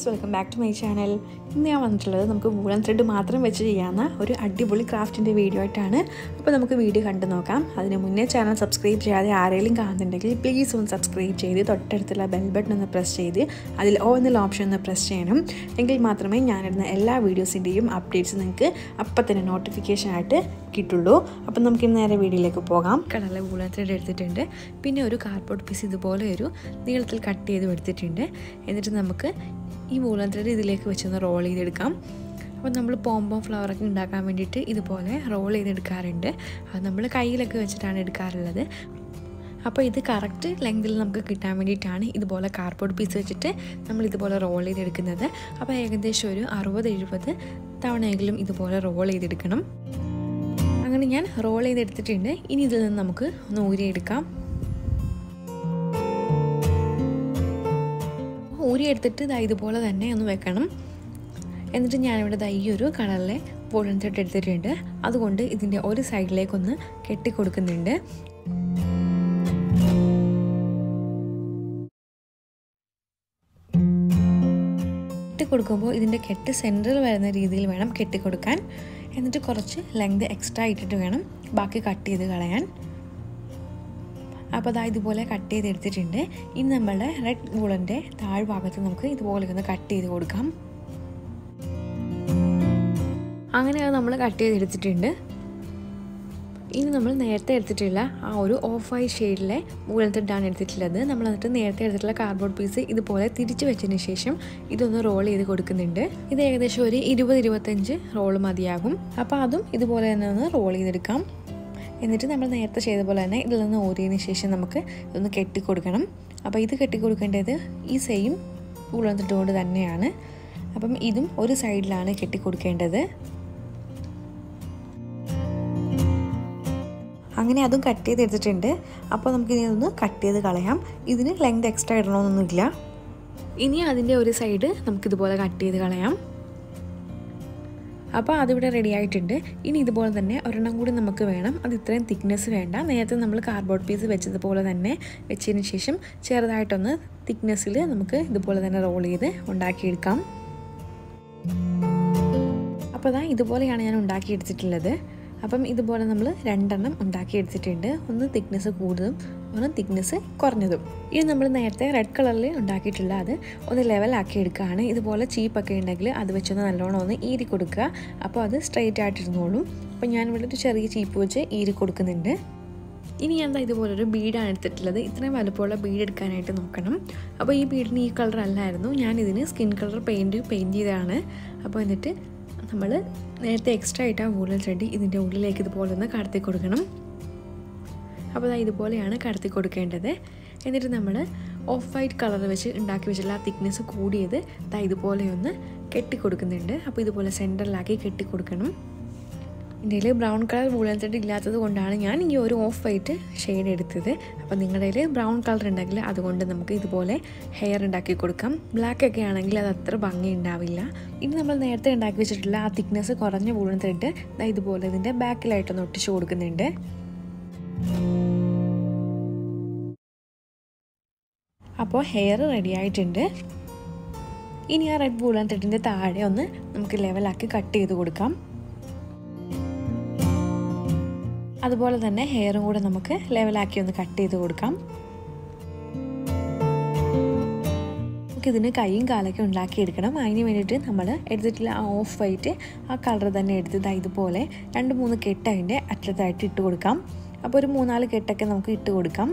friends welcome back to my channel ഇന്ന് ഞാൻ വന്നിട്ടുള്ളത് നമുക്ക് വൂളൻ ത്രെഡ് മാത്രം വെച്ച് ചെയ്യാവുന്ന ഒരു അടിപൊളി ക്രാഫ്റ്റിൻ്റെ വീഡിയോ ആയിട്ടാണ് അപ്പോൾ നമുക്ക് വീഡിയോ കണ്ടു നോക്കാം അതിന് മുന്നേ ചാനൽ സബ്സ്ക്രൈബ് ചെയ്യാതെ ആരെങ്കിലും കാണുന്നുണ്ടെങ്കിൽ പ്ലീസ് ഒന്ന് സബ്സ്ക്രൈബ് ചെയ്ത് തൊട്ടടുത്തുള്ള ബെൽ ബട്ടൺ ഒന്ന് പ്രസ് ചെയ്ത് അതിൽ ഓ എന്നുള്ള ഓപ്ഷൻ ഒന്ന് പ്രസ് ചെയ്യണം എങ്കിൽ മാത്രമേ ഞാനിടുന്ന എല്ലാ വീഡിയോസിൻ്റെയും അപ്ഡേറ്റ്സ് നിങ്ങൾക്ക് അപ്പം തന്നെ നോട്ടിഫിക്കേഷൻ ആയിട്ട് കിട്ടുള്ളൂ അപ്പം നമുക്ക് ഇന്ന് നേരെ വീഡിയോയിലേക്ക് പോകാം കളറിലെ വൂളൻ ത്രെഡ് എടുത്തിട്ടുണ്ട് പിന്നെ ഒരു കാർഡ്ബോർഡ് പീസ് ഇതുപോലെ ഒരു നീളത്തിൽ കട്ട് ചെയ്ത് എടുത്തിട്ടുണ്ട് എന്നിട്ട് നമുക്ക് ഈ വൂളൻ ത്രെഡ് ഇതിലേക്ക് വെച്ചൊന്ന് റോൾ ചെയ്തെടുക്കാം അപ്പോൾ നമ്മൾ പോംപോം ഫ്ലവറൊക്കെ ഉണ്ടാക്കാൻ വേണ്ടിയിട്ട് ഇതുപോലെ റോൾ ചെയ്തെടുക്കാറുണ്ട് അത് നമ്മൾ കയ്യിലൊക്കെ വെച്ചിട്ടാണ് എടുക്കാറുള്ളത് അപ്പോൾ ഇത് കറക്റ്റ് ലെങ്തിൽ നമുക്ക് കിട്ടാൻ വേണ്ടിയിട്ടാണ് ഇതുപോലെ കാർഡ്ബോർഡ് പീസ് വെച്ചിട്ട് നമ്മൾ ഇതുപോലെ റോൾ ചെയ്തെടുക്കുന്നത് അപ്പോൾ ഏകദേശം ഒരു അറുപത് എഴുപത് തവണയെങ്കിലും ഇതുപോലെ റോൾ ചെയ്തെടുക്കണം അങ്ങനെ ഞാൻ റോൾ ചെയ്തെടുത്തിട്ടുണ്ട് ഇനി ഇതിൽ നിന്ന് നമുക്ക് ഒന്ന് ഊരിയെടുക്കാം ഊരി എടുത്തിട്ട് ഇതാ ഇതുപോലെ തന്നെ ഒന്ന് വെക്കണം എന്നിട്ട് ഞാനിവിടെ ദാ ഈ ഒരു കളറിലെ വോളൻ ത്രെഡ് എടുത്തിട്ടുണ്ട് അതുകൊണ്ട് ഇതിൻ്റെ ഒരു സൈഡിലേക്കൊന്ന് കെട്ടിക്കൊടുക്കുന്നുണ്ട് കെട്ടിക്കൊടുക്കുമ്പോൾ ഇതിൻ്റെ കെട്ട് സെൻറ്ററിൽ വരുന്ന രീതിയിൽ വേണം കെട്ടിക്കൊടുക്കാൻ എന്നിട്ട് കുറച്ച് ലെങ്ത് എക്സ്ട്രാ ഇട്ടിട്ട് വേണം ബാക്കി കട്ട് ചെയ്ത് കളയാൻ അപ്പോൾ അതാ ഇതുപോലെ കട്ട് ചെയ്ത് എടുത്തിട്ടുണ്ട് ഇനി നമ്മളുടെ റെഡ് വൂളൻ്റെ താഴ്ഭാഗത്ത് നമുക്ക് ഇതുപോലെ ഒന്ന് കട്ട് ചെയ്ത് കൊടുക്കാം അങ്ങനെ അത് നമ്മൾ കട്ട് ചെയ്തെടുത്തിട്ടുണ്ട് ഇനി നമ്മൾ നേരത്തെ എടുത്തിട്ടുള്ള ആ ഒരു ഓഫ് വൈറ്റ് ഷെയ്ഡിലെ വൂളൻ ത്രെഡാണ് എടുത്തിട്ടുള്ളത് നമ്മൾ എന്നിട്ട് നേരത്തെ എടുത്തിട്ടുള്ള കാർഡ്ബോർഡ് പീസ് ഇതുപോലെ തിരിച്ച് വെച്ചതിന് ശേഷം ഇതൊന്ന് റോൾ ചെയ്ത് കൊടുക്കുന്നുണ്ട് ഇത് ഏകദേശം ഒരു ഇരുപത് ഇരുപത്തഞ്ച് റോൾ മതിയാകും അപ്പോൾ അതും ഇതുപോലെ തന്നെ ഒന്ന് റോൾ ചെയ്തെടുക്കാം എന്നിട്ട് നമ്മൾ നേരത്തെ ചെയ്ത പോലെ തന്നെ ഇതിൽ നിന്ന് ഓരിയതിന് ശേഷം നമുക്ക് ഇതൊന്ന് കെട്ടിക്കൊടുക്കണം അപ്പോൾ ഇത് കെട്ടിക്കൊടുക്കേണ്ടത് ഈ സെയിം ഉള്ളം കൊണ്ട് തന്നെയാണ് അപ്പം ഇതും ഒരു സൈഡിലാണ് കെട്ടിക്കൊടുക്കേണ്ടത് അങ്ങനെ അതും കട്ട് ചെയ്തെടുത്തിട്ടുണ്ട് അപ്പോൾ നമുക്ക് ഇനി ഒന്ന് കട്ട് ചെയ്ത് കളയാം ഇതിന് ലെങ്ത് എക്സ്ട്രാ ഇടണമെന്നൊന്നുമില്ല ഇനി അതിൻ്റെ ഒരു സൈഡ് നമുക്കിതുപോലെ കട്ട് ചെയ്ത് കളയാം അപ്പോൾ അതിവിടെ റെഡി ആയിട്ടുണ്ട് ഇനി ഇതുപോലെ തന്നെ ഒരെണ്ണം കൂടി നമുക്ക് വേണം അത് ഇത്രയും തിക്നെസ് വേണ്ട നേരത്തെ നമ്മൾ കാർഡ്ബോർഡ് പീസ് വെച്ചതുപോലെ തന്നെ വെച്ചതിന് ശേഷം ചെറുതായിട്ടൊന്ന് തിക്നെസ്സിൽ നമുക്ക് ഇതുപോലെ തന്നെ റോൾ ചെയ്ത് ഉണ്ടാക്കിയെടുക്കാം അപ്പോൾ അതാ ഇതുപോലെയാണ് ഞാൻ ഉണ്ടാക്കിയെടുത്തിട്ടുള്ളത് അപ്പം ഇതുപോലെ നമ്മൾ രണ്ടെണ്ണം ഉണ്ടാക്കിയെടുത്തിട്ടുണ്ട് ഒന്ന് തിക്നെസ് കൂടുതലും ഒന്ന് തിക്നെസ് കുറഞ്ഞതും ഇനി നമ്മൾ നേരത്തെ റെഡ് കളറിൽ ഉണ്ടാക്കിയിട്ടുള്ള അത് ഒന്ന് ലെവലാക്കി എടുക്കുകയാണ് ഇതുപോലെ ചീപ്പൊക്കെ ഉണ്ടെങ്കിൽ അത് വെച്ചൊന്ന് നല്ലോണം ഒന്ന് ഈരി കൊടുക്കുക അപ്പോൾ അത് സ്ട്രെയിറ്റ് ആയിട്ടിരുന്നോളും അപ്പോൾ ഞാനിവിടെ ഒരു ചെറിയ ചീപ്പ് വെച്ച് ഈരി കൊടുക്കുന്നുണ്ട് ഇനി ഞാൻ ഇതുപോലൊരു ബീഡാണ് എടുത്തിട്ടുള്ളത് ഇത്രയും വലുപ്പമുള്ള ബീഡ് എടുക്കാനായിട്ട് നോക്കണം അപ്പോൾ ഈ ബീഡിന് ഈ കളർ അല്ലായിരുന്നു ഞാനിതിന് സ്കിൻ കളർ പെയിൻറ്റ് പെയിൻറ്റ് ചെയ്തതാണ് അപ്പോൾ എന്നിട്ട് നമ്മൾ നേരത്തെ എക്സ്ട്രാ ഇട്ട വൂളൻ ത്രെഡ് ഇതിൻ്റെ ഉള്ളിലേക്ക് ഇതുപോലെ ഒന്ന് കടത്തി കൊടുക്കണം അപ്പോൾ അതാ ഇതുപോലെയാണ് കടത്തി കൊടുക്കേണ്ടത് എന്നിട്ട് നമ്മൾ ഓഫ് വൈറ്റ് കളർ വെച്ച് ഉണ്ടാക്കി വെച്ചിട്ടുള്ള ആ തിക്നെസ് കൂടിയത് ദാ ഇതുപോലെ ഒന്ന് കെട്ടി കൊടുക്കുന്നുണ്ട് അപ്പോൾ ഇതുപോലെ സെൻറ്ററിലാക്കി കെട്ടി കൊടുക്കണം എൻ്റെ കയ്യിൽ ബ്രൗൺ കളർ വൂളൻ ത്രെഡ് ഇല്ലാത്തത് കൊണ്ടാണ് ഞാൻ ഈ ഒരു ഓഫ് വൈറ്റ് ഷെയ്ഡ് എടുത്തത് അപ്പോൾ നിങ്ങളുടെ കയ്യിൽ ബ്രൗൺ കളർ ഉണ്ടെങ്കിൽ അതുകൊണ്ട് നമുക്ക് ഇതുപോലെ ഹെയർ ഉണ്ടാക്കി കൊടുക്കാം ബ്ലാക്ക് ഒക്കെ ആണെങ്കിൽ അത് അത്ര ഭംഗി ഉണ്ടാവില്ല ഇനി നമ്മൾ നേരത്തെ ഉണ്ടാക്കി വെച്ചിട്ടുള്ള ആ തിക്നെസ് കുറഞ്ഞ വൂളൻ ത്രെഡ് ഇതുപോലെ ഇതിൻ്റെ ബാക്കിലായിട്ടൊന്ന് ഒട്ടിച്ചു കൊടുക്കുന്നുണ്ട് അപ്പോൾ ഹെയർ റെഡി ആയിട്ടുണ്ട് ഇനി ആ റെഡ് വൂളൻ ത്രെഡിൻ്റെ താഴെ ഒന്ന് നമുക്ക് ലെവലാക്കി കട്ട് ചെയ്ത് കൊടുക്കാം അതുപോലെ തന്നെ ഹെയറും കൂടെ നമുക്ക് ലെവലാക്കി ഒന്ന് കട്ട് ചെയ്ത് കൊടുക്കാം നമുക്കിതിന് കൈയും കാലൊക്കെ ഉണ്ടാക്കിയെടുക്കണം അതിന് വേണ്ടിയിട്ട് നമ്മൾ എടുത്തിട്ടുള്ള ആ ഓഫ് വൈറ്റ് ആ കളർ തന്നെ എടുത്തത് ഇതുപോലെ രണ്ട് മൂന്ന് കെട്ട് അതിൻ്റെ അറ്റത്തായിട്ട് ഇട്ട് കൊടുക്കാം അപ്പോൾ ഒരു മൂന്നാല് കെട്ടൊക്കെ നമുക്ക് ഇട്ട് കൊടുക്കാം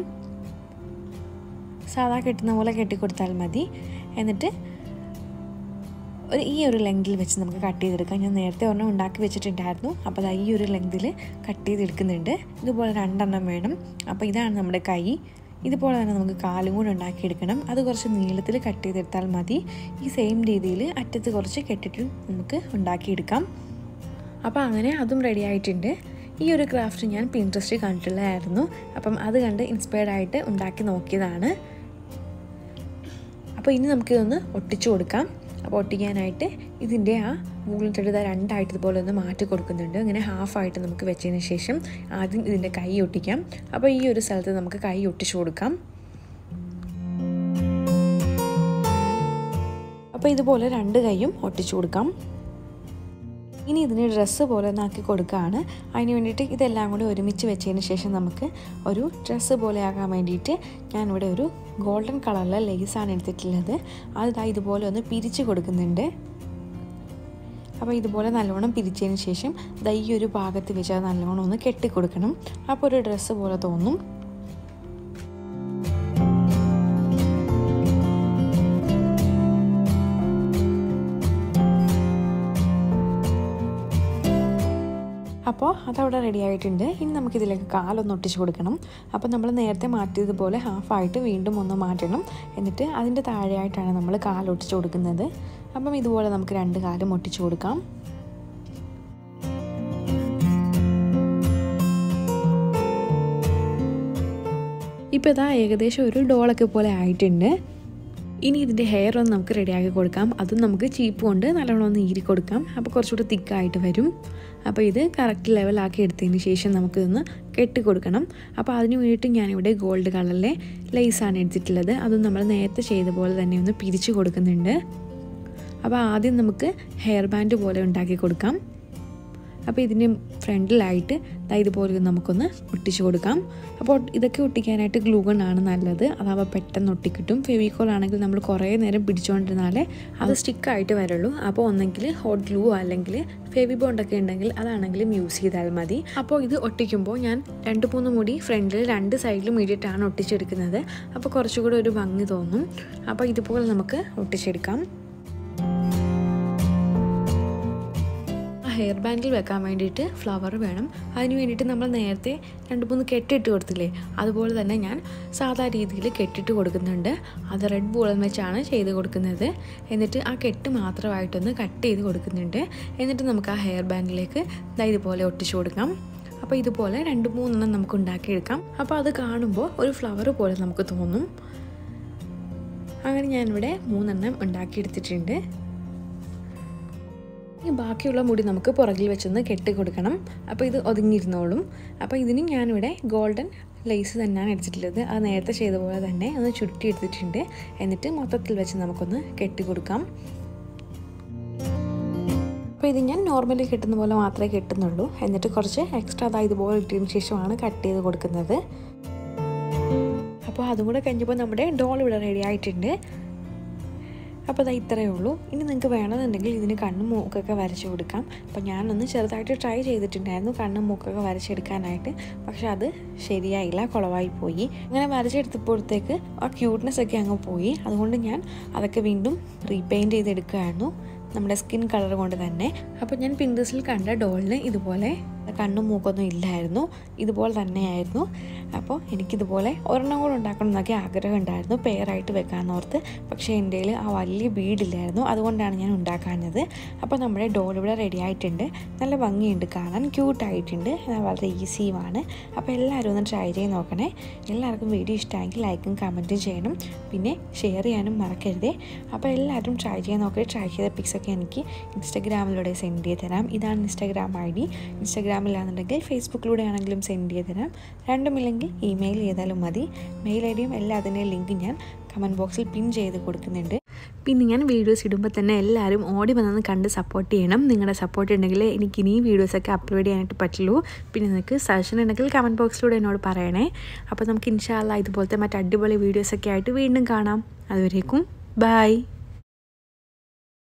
സാധാ കെട്ടുന്ന പോലെ കെട്ടിക്കൊടുത്താൽ മതി എന്നിട്ട് ഒരു ഈ ഒരു ലെങ്തിൽ വെച്ച് നമുക്ക് കട്ട് ചെയ്തെടുക്കാം ഞാൻ നേരത്തെ ഒരെണ്ണം ഉണ്ടാക്കി വെച്ചിട്ടുണ്ടായിരുന്നു അപ്പോൾ അത് ഈ ഒരു ലെങ്തിൽ കട്ട് ചെയ്തെടുക്കുന്നുണ്ട് ഇതുപോലെ രണ്ടെണ്ണം വേണം അപ്പോൾ ഇതാണ് നമ്മുടെ കൈ ഇതുപോലെ തന്നെ നമുക്ക് കാലും കൂടെ ഉണ്ടാക്കിയെടുക്കണം അത് കുറച്ച് നീളത്തിൽ കട്ട് ചെയ്തെടുത്താൽ മതി ഈ സെയിം രീതിയിൽ അറ്റത്ത് കുറച്ച് കെട്ടിട്ട് നമുക്ക് ഉണ്ടാക്കിയെടുക്കാം അപ്പോൾ അങ്ങനെ അതും റെഡി ആയിട്ടുണ്ട് ഈ ഒരു ക്രാഫ്റ്റ് ഞാൻ പിൻട്രസ്റ്റ് കണ്ടിട്ടുള്ളതായിരുന്നു അപ്പം അത് കണ്ട് ഇൻസ്പയർഡ് ആയിട്ട് ഉണ്ടാക്കി നോക്കിയതാണ് അപ്പോൾ ഇനി നമുക്കിതൊന്ന് ഒട്ടിച്ചു കൊടുക്കാം അപ്പോൾ ഒട്ടിക്കാനായിട്ട് ഇതിൻ്റെ ആ വൂളൻ ത്രെഡ് രണ്ടായിട്ട് ഇതുപോലെ ഒന്ന് മാറ്റി കൊടുക്കുന്നുണ്ട് ഇങ്ങനെ ഹാഫായിട്ട് നമുക്ക് വെച്ചതിന് ശേഷം ആദ്യം ഇതിൻ്റെ കൈ ഒട്ടിക്കാം അപ്പോൾ ഈ ഒരു സ്ഥലത്ത് നമുക്ക് കൈ ഒട്ടിച്ചു കൊടുക്കാം അപ്പോൾ ഇതുപോലെ രണ്ട് കൈയും ഒട്ടിച്ചു കൊടുക്കാം ഇനി ഇതിന് ഡ്രസ്സ് പോലെ ഒന്നാക്കി കൊടുക്കുകയാണ് അതിന് വേണ്ടിയിട്ട് ഇതെല്ലാം കൂടി ഒരുമിച്ച് വെച്ചതിന് ശേഷം നമുക്ക് ഒരു ഡ്രസ്സ് പോലെ ആകാൻ വേണ്ടിയിട്ട് ഞാനിവിടെ ഒരു ഗോൾഡൻ കളറിലെ ലേസാണ് എടുത്തിട്ടുള്ളത് അത് ഇതുപോലെ ഒന്ന് പിരിച്ച് കൊടുക്കുന്നുണ്ട് അപ്പോൾ ഇതുപോലെ നല്ലോണം പിരിച്ചതിന് ശേഷം ദൈ ഒരു ഭാഗത്ത് വെച്ച് അത് നല്ലോണം ഒന്ന് കെട്ടിക്കൊടുക്കണം അപ്പോൾ ഒരു ഡ്രസ്സ് പോലെ തോന്നും അപ്പോൾ അതവിടെ റെഡി ആയിട്ടുണ്ട് ഇനി നമുക്കിതിലേക്ക് കാലൊന്ന് ഒട്ടിച്ച് കൊടുക്കണം അപ്പോൾ നമ്മൾ നേരത്തെ മാറ്റിയതുപോലെ ഹാഫായിട്ട് വീണ്ടും ഒന്ന് മാറ്റണം എന്നിട്ട് അതിൻ്റെ താഴെയായിട്ടാണ് നമ്മൾ കാലൊട്ടിച്ച് കൊടുക്കുന്നത് അപ്പം ഇതുപോലെ നമുക്ക് രണ്ട് കാലും ഒട്ടിച്ച് കൊടുക്കാം ഇപ്പോൾ ഇതാ ഏകദേശം ഒരു ഡോളൊക്കെ പോലെ ആയിട്ടുണ്ട് ഇനി ഇതിൻ്റെ ഹെയർ ഒന്ന് നമുക്ക് റെഡിയാക്കി കൊടുക്കാം അതും നമുക്ക് ചീപ്പ് കൊണ്ട് നല്ലോണം ഒന്ന് ഈരി കൊടുക്കാം അപ്പോൾ കുറച്ചുകൂടി തിക്കായിട്ട് വരും അപ്പോൾ ഇത് കറക്റ്റ് ലെവലാക്കി എടുത്തതിന് ശേഷം നമുക്കിതൊന്ന് കെട്ടി കൊടുക്കണം അപ്പോൾ അതിന് വേണ്ടിയിട്ട് ഞാനിവിടെ ഗോൾഡ് കളറിലെ ലേസാണ് എടുത്തിട്ടുള്ളത് അതും നമ്മൾ നേരത്തെ ചെയ്ത പോലെ തന്നെ ഒന്ന് പിരിച്ചു കൊടുക്കുന്നുണ്ട് അപ്പോൾ ആദ്യം നമുക്ക് ഹെയർ ബാൻഡ് പോലെ ഉണ്ടാക്കി കൊടുക്കാം അപ്പോൾ ഇതിന് ഫ്രണ്ടിലായിട്ട് ഇതുപോലെ നമുക്കൊന്ന് ഒട്ടിച്ചു കൊടുക്കാം അപ്പോൾ ഇതൊക്കെ ഒട്ടിക്കാനായിട്ട് ഗ്ലൂഗൺ ആണ് നല്ലത് അതാവുമ്പോൾ പെട്ടെന്ന് ഒട്ടിക്കിട്ടും ഫെവിക്കോൾ ആണെങ്കിൽ നമ്മൾ കുറേ നേരം പിടിച്ചുകൊണ്ടിരുന്നാലേ അത് സ്റ്റിക്കായിട്ട് വരുള്ളൂ അപ്പോൾ ഒന്നെങ്കിൽ ഹോട്ട് ഗ്ലൂ അല്ലെങ്കിൽ ഫെവി ബോണ്ടൊക്കെ ഉണ്ടെങ്കിൽ അതാണെങ്കിലും യൂസ് ചെയ്താൽ മതി അപ്പോൾ ഇത് ഒട്ടിക്കുമ്പോൾ ഞാൻ രണ്ട് മൂന്ന് മുടി ഫ്രണ്ടിൽ രണ്ട് സൈഡിലും ഇടിയിട്ടാണ് ഒട്ടിച്ചെടുക്കുന്നത് അപ്പോൾ കുറച്ചുകൂടി ഒരു ഭംഗി തോന്നും അപ്പോൾ ഇതുപോലെ നമുക്ക് ഒട്ടിച്ചെടുക്കാം ഹെയർ ബാൻഡിൽ വെക്കാൻ വേണ്ടിയിട്ട് ഫ്ലവർ വേണം അതിന് വേണ്ടിയിട്ട് നമ്മൾ നേരത്തെ രണ്ട് മൂന്ന് കെട്ടിട്ട് കൊടുത്തില്ലേ അതുപോലെ തന്നെ ഞാൻ സാധാ രീതിയിൽ കെട്ടിട്ട് കൊടുക്കുന്നുണ്ട് അത് റെഡ് ബോളം വെച്ചാണ് ചെയ്ത് കൊടുക്കുന്നത് എന്നിട്ട് ആ കെട്ട് മാത്രമായിട്ടൊന്ന് കട്ട് ചെയ്ത് കൊടുക്കുന്നുണ്ട് എന്നിട്ട് നമുക്ക് ആ ഹെയർ ബാൻഡിലേക്ക് ഇതുപോലെ ഒട്ടിച്ചു കൊടുക്കാം അപ്പോൾ ഇതുപോലെ രണ്ട് മൂന്നെണ്ണം നമുക്ക് ഉണ്ടാക്കിയെടുക്കാം അപ്പോൾ അത് കാണുമ്പോൾ ഒരു ഫ്ലവർ പോലെ നമുക്ക് തോന്നും അങ്ങനെ ഞാനിവിടെ മൂന്നെണ്ണം ഉണ്ടാക്കിയെടുത്തിട്ടുണ്ട് ഈ ബാക്കിയുള്ള മുടി നമുക്ക് പുറകിൽ വെച്ചൊന്ന് കെട്ടി കൊടുക്കണം അപ്പോൾ ഇത് ഒതുങ്ങിയിരുന്നോളും അപ്പോൾ ഇതിന് ഞാനിവിടെ ഗോൾഡൻ ലേസ് തന്നെയാണ് എടുത്തിട്ടുള്ളത് അത് നേരത്തെ ചെയ്ത പോലെ തന്നെ ഒന്ന് ചുരുട്ടി എടുത്തിട്ടുണ്ട് എന്നിട്ട് മൊത്തത്തിൽ വെച്ച് നമുക്കൊന്ന് കെട്ടി കൊടുക്കാം അപ്പോൾ ഇത് ഞാൻ നോർമലി കെട്ടുന്ന പോലെ മാത്രമേ കെട്ടുന്നുള്ളൂ എന്നിട്ട് കുറച്ച് എക്സ്ട്രാ അതായത് ഇതുപോലെ ഇട്ടതിന് ശേഷമാണ് കട്ട് ചെയ്ത് കൊടുക്കുന്നത് അപ്പോൾ അതും കൂടെ കഴിഞ്ഞപ്പോൾ നമ്മുടെ ഡോൾ ഇവിടെ റെഡി ആയിട്ടുണ്ട് അപ്പോൾ അത് ഇത്രയേ ഉള്ളൂ ഇനി നിങ്ങൾക്ക് വേണമെന്നുണ്ടെങ്കിൽ ഇതിന് കണ്ണും മൂക്കൊക്കെ വരച്ചു കൊടുക്കാം അപ്പോൾ ഞാനൊന്ന് ചെറുതായിട്ട് ട്രൈ ചെയ്തിട്ടുണ്ടായിരുന്നു കണ്ണും മൂക്കൊക്കെ വരച്ചെടുക്കാനായിട്ട് പക്ഷെ അത് ശരിയായില്ല കുളവായി പോയി അങ്ങനെ വരച്ചെടുത്തപ്പോഴത്തേക്ക് ആ ക്യൂട്ട്നെസ് ഒക്കെ അങ്ങ് പോയി അതുകൊണ്ട് ഞാൻ അതൊക്കെ വീണ്ടും റീപെയിൻറ്റ് ചെയ്തെടുക്കുകയായിരുന്നു നമ്മുടെ സ്കിൻ കളർ കൊണ്ട് തന്നെ അപ്പോൾ ഞാൻ പിന്തസിൽ കണ്ട ഡോളിന് ഇതുപോലെ കണ്ണും മൂക്കൊന്നും ഇല്ലായിരുന്നു ഇതുപോലെ തന്നെയായിരുന്നു അപ്പോൾ എനിക്കിതുപോലെ ഒരെണ്ണം കൂടെ ഉണ്ടാക്കണം എന്നൊക്കെ ആഗ്രഹം ഉണ്ടായിരുന്നു പെയറായിട്ട് വെക്കാമെന്നോർത്ത് പക്ഷേ എൻ്റെ കയ്യിൽ ആ വലിയ ബീഡില്ലായിരുന്നു അതുകൊണ്ടാണ് ഞാൻ ഉണ്ടാക്കാഞ്ഞത് അപ്പോൾ നമ്മുടെ ഡോൾ ഇവിടെ റെഡി ആയിട്ടുണ്ട് നല്ല ഭംഗിയുണ്ട് കാണാൻ ക്യൂട്ടായിട്ടുണ്ട് വളരെ ഈസിയുമാണ് അപ്പോൾ എല്ലാവരും ഒന്ന് ട്രൈ ചെയ്ത് നോക്കണേ എല്ലാവർക്കും വീഡിയോ ഇഷ്ടമായെങ്കിൽ ലൈക്കും കമൻറ്റും ചെയ്യണം പിന്നെ ഷെയർ ചെയ്യാനും മറക്കരുതേ അപ്പോൾ എല്ലാവരും ട്രൈ ചെയ്ത് നോക്കി ട്രൈ ചെയ്ത പിക്സൊക്കെ എനിക്ക് ഇൻസ്റ്റഗ്രാമിലൂടെ സെൻഡ് ചെയ്ത് തരാം ഇതാണ് ഇൻസ്റ്റാഗ്രാം ഐ ഡി ഇൻസ്റ്റാഗ്രാമിലാണെന്നുണ്ടെങ്കിൽ ഫേസ്ബുക്കിലൂടെ ആണെങ്കിലും സെൻഡ് ചെയ്ത് തരാം രണ്ടുമില്ലെങ്കിൽ ഇമെയിൽ ചെയ്താലും മതി മെയിൽ ഐ ഡിയും എല്ലാ അതിൻ്റെ ലിങ്ക് ഞാൻ കമൻറ്റ് ബോക്സിൽ പിൻ ചെയ്ത് കൊടുക്കുന്നുണ്ട് പിന്നെ ഞാൻ വീഡിയോസ് ഇടുമ്പോൾ തന്നെ എല്ലാവരും ഓടി വന്നൊന്ന് കണ്ട് സപ്പോർട്ട് ചെയ്യണം നിങ്ങളുടെ സപ്പോർട്ട് ഉണ്ടെങ്കിൽ എനിക്ക് ഇനി വീഡിയോസൊക്കെ അപ്ലോഡ് ചെയ്യാനായിട്ട് പറ്റുള്ളൂ പിന്നെ നിങ്ങൾക്ക് സജഷൻ ഉണ്ടെങ്കിൽ കമൻറ്റ് ബോക്സിലൂടെ എന്നോട് പറയണേ അപ്പോൾ നമുക്ക് ഇൻഷാല്ല ഇതുപോലത്തെ മറ്റ് അടിപൊളി വീഡിയോസൊക്കെ ആയിട്ട് വീണ്ടും കാണാം അതുവരേക്കും ബൈ